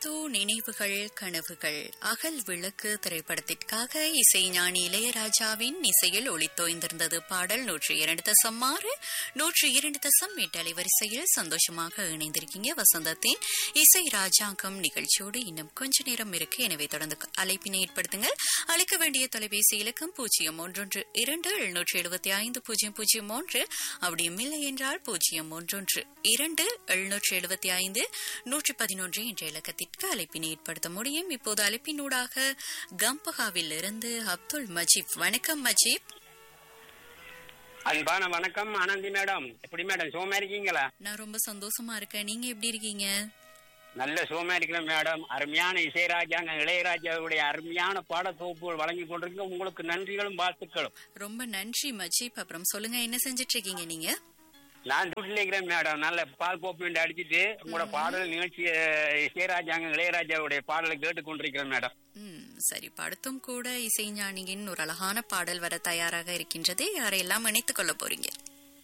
முத்து நினைவுகள் கனவுகள் அகல் விளக்கு திரைப்படத்திற்காக இசை ஞானி இளையராஜாவின் இசையில் ஒளித்தோய்ந்திருந்தது பாடல் நூற்றி இரண்டு தசம் ஆறு நூற்றி இரண்டு தசம் எட்டு அலைவரிசையில் சந்தோஷமாக இணைந்திருக்கீங்க வசந்தத்தின் இசை ராஜாங்கம் நிகழ்ச்சியோடு இன்னும் கொஞ்ச நேரம் இருக்கு எனவே தொடர்ந்து அழைப்பினை ஏற்படுத்துங்கள் அழைக்க வேண்டிய தொலைபேசி இலக்கம் பூஜ்ஜியம் ஒன்றொன்று இரண்டு எழுநூற்றி எழுபத்தி ஐந்து பூஜ்ஜியம் பூஜ்ஜியம் ஒன்று அப்படியும் இல்லை என்றால் பூஜ்ஜியம் ஒன்றொன்று இரண்டு எழுநூற்றி எழுபத்தி ஐந்து நூற்றி பதினொன்று என்ற இலக்கத்திற்கு அழைப்பினை ஏற்படுத்த முடியும் இப்போது அழைப்பினூடாக கம்பகாவில் இருந்து அப்துல் மஜீப் வணக்கம் மஜீப் அன்பான வணக்கம் ஆனந்தி மேடம் எப்படி மேடம் சுகமா இருக்கீங்களா நான் ரொம்ப சந்தோஷமா இருக்கேன் நீங்க எப்படி இருக்கீங்க நல்ல சுகமா இருக்கிறேன் மேடம் அருமையான இசைராஜாங்க இளையராஜாவுடைய அருமையான பாடத்தொகுப்புகள் வழங்கி கொண்டிருக்க உங்களுக்கு நன்றிகளும் வாழ்த்துக்களும் ரொம்ப நன்றி மஜீப் அப்புறம் சொல்லுங்க என்ன செஞ்சிட்டு இருக்கீங்க நீங்க நான் டியூட்டில இருக்கிறேன் மேடம் நல்ல பால் கோப்பி அடிச்சிட்டு உங்களோட பாடல் நிகழ்ச்சி அஹ், இசைராஜாங்க இளையராஜாவுடைய பாடலை கேட்டுக் கொண்டிருக்கிறேன் மேடம் ம் சரி படுத்தும் கூட இசைஞானியின் ஒரு அழகான பாடல் வர தயாராக இருக்கின்றது யாரையெல்லாம் இணைத்துக் கொள்ள போறீங்க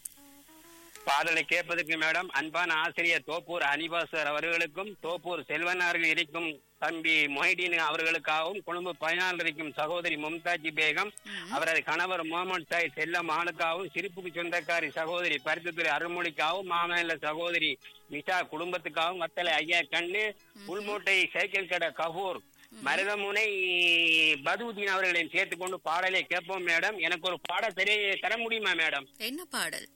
பாடலை கேட்பதற்கு மேடம் அன்பான ஆசிரியர் தோப்பூர் அனிபாசர் அவர்களுக்கும் தோப்பூர் செல்வனார்கள் இருக்கும் தம்பி மொஹிடீன் அவர்களுக்காகவும் கொழும்பு பதினாலு இருக்கும் சகோதரி மும்தாஜி பேகம் அவரது கணவர் முகமது சாய் செல்லம் ஆணுக்காகவும் சிரிப்புக்கு சொந்தக்காரி சகோதரி பரிசுத்துறை அருள்மொழிக்காகவும் மாமல்ல சகோதரி நிஷா குடும்பத்துக்காகவும் வத்தலை ஐயா கண்ணு உள்மூட்டை சைக்கிள் கடை கபூர் மருதமுனை பதுவுதீன் அவர்களையும் சேர்த்துக்கொண்டு பாடலை கேட்போம் மேடம் எனக்கு ஒரு பாடம் தெரிய தர முடியுமா மேடம் என்ன பாடல்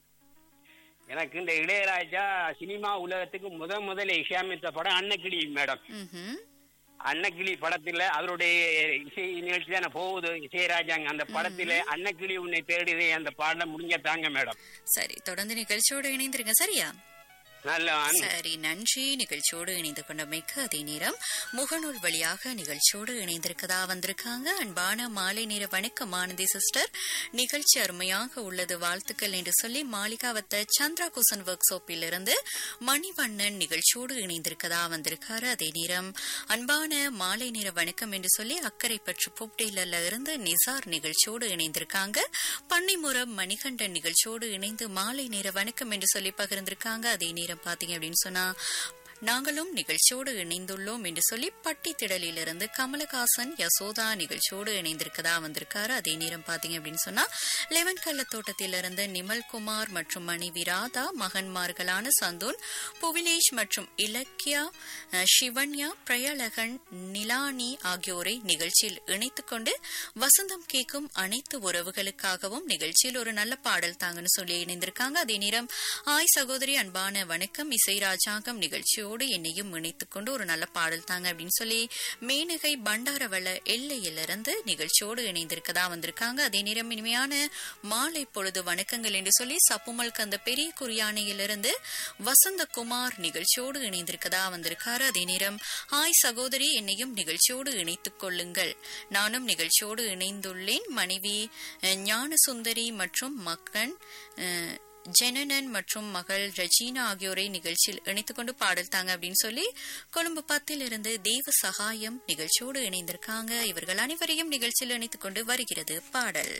எனக்கு இந்த இளையராஜா சினிமா உலகத்துக்கு முத முதல்ல இசையமைத்த படம் அன்னக்கிளி மேடம் ம்ஹும். அன்னக்கிளி படத்துல அவருடைய இசை நிகழ்ச்சி தானே போகுது இசைராஜாங்க அந்த படத்துல அன்னக்கிளி உன்னை தேடிதே அந்த பாடல முடிஞ்ச தாங்க மேடம் சரி தொடர்ந்து நிகழ்ச்சியோடு இணைந்திருங்க சரியா நல்ல அன்- சரி நன்றி நிகழ்ச்சியோடு இணைந்து கொண்டமைக்கு அதே நேரம் முகநூல் வழியாக நிகழ்ச்சியோடு இணைந்திருக்கதா வந்திருக்காங்க அன்பான மாலை நேர வணக்கம் ஆனந்தி சிஸ்டர் நிகழ்ச்சி அருமையாக உள்ளது வாழ்த்துக்கள் என்று சொல்லி மாளிகாவத்த சந்திரா குசன் ஒர்க் ஷாப்பில் இருந்து மணிவண்ணன் நிகழ்ச்சியோடு இணைந்திருக்கதா வந்திருக்காரு அதே நேரம் அன்பான மாலை நேர வணக்கம் என்று சொல்லி அக்கறை பற்று புப்டேல இருந்து நிசார் நிகழ்ச்சியோடு இணைந்திருக்காங்க பன்னிமுறம் மணிகண்டன் நிகழ்ச்சியோடு இணைந்து மாலை நேர வணக்கம் என்று சொல்லி பகிர்ந்திருக்காங்க அதே நேரம் பாத்தீங்க அப்படின்னு சொன்னா நாங்களும் நிகழ்ச்சியோடு இணைந்துள்ளோம் என்று சொல்லி பட்டி திடலிலிருந்து கமலஹாசன் யசோதா நிகழ்ச்சியோடு இணைந்திருக்கதா வந்திருக்காரு அதே நேரம் பாத்தீங்க அப்படின்னு சொன்னா லெவன் கள்ள தோட்டத்திலிருந்து நிமல்குமார் மற்றும் மனைவி ராதா மகன்மார்களான சந்தோன் புவிலேஷ் மற்றும் இலக்கியா அஹ், சிவன்யா பிரயலகன் நிலானி ஆகியோரை நிகழ்ச்சியில் இணைத்துக் கொண்டு வசந்தம் கேட்கும் அனைத்து உறவுகளுக்காகவும் நிகழ்ச்சியில் ஒரு நல்ல பாடல் தாங்கன்னு சொல்லி இணைந்திருக்காங்க அதே நேரம் ஆய் சகோதரி அன்பான வணக்கம் இசை ராஜாங்கம் நிகழ்ச்சியோடு என்னையும் இணைத்துக் கொண்டு ஒரு நல்ல பாடல் தாங்க அப்படின்னு சொல்லி மேனகை பண்டாரவள எல்லையிலிருந்து நிகழ்ச்சியோடு இணைந்திருக்கதா வந்திருக்காங்க அதே நேரம் இனிமையான மாலை பொழுது வணக்கங்கள் என்று சொல்லி சப்புமல் கந்த பெரிய குறியானையிலிருந்து வசந்தகுமார் நிகழ்ச்சியோடு இணைந்திருக்கதா வந்திருக்காரு அதே நேரம் ஆய் சகோதரி என்னையும் நிகழ்ச்சியோடு இணைத்துக் கொள்ளுங்கள் நானும் நிகழ்ச்சியோடு இணைந்துள்ளேன் மனைவி அஹ், ஞானசுந்தரி மற்றும் மகன் அஹ், ஜெனனன் மற்றும் மகள் ரஜீனா ஆகியோரை நிகழ்ச்சியில் இணைத்துக் கொண்டு பாடல் தாங்க அப்படின்னு சொல்லி கொழும்பு பத்தில் இருந்து தெய்வ சகாயம் நிகழ்ச்சியோடு இணைந்திருக்காங்க இவர்கள் அனைவரையும் நிகழ்ச்சியில் இணைத்துக் கொண்டு வருகிறது பாடல்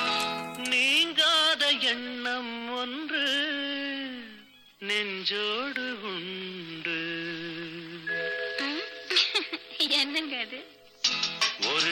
நீங்காத எண்ணம் ஒன்று நெஞ்சோடு உண்டு என்னங்க அது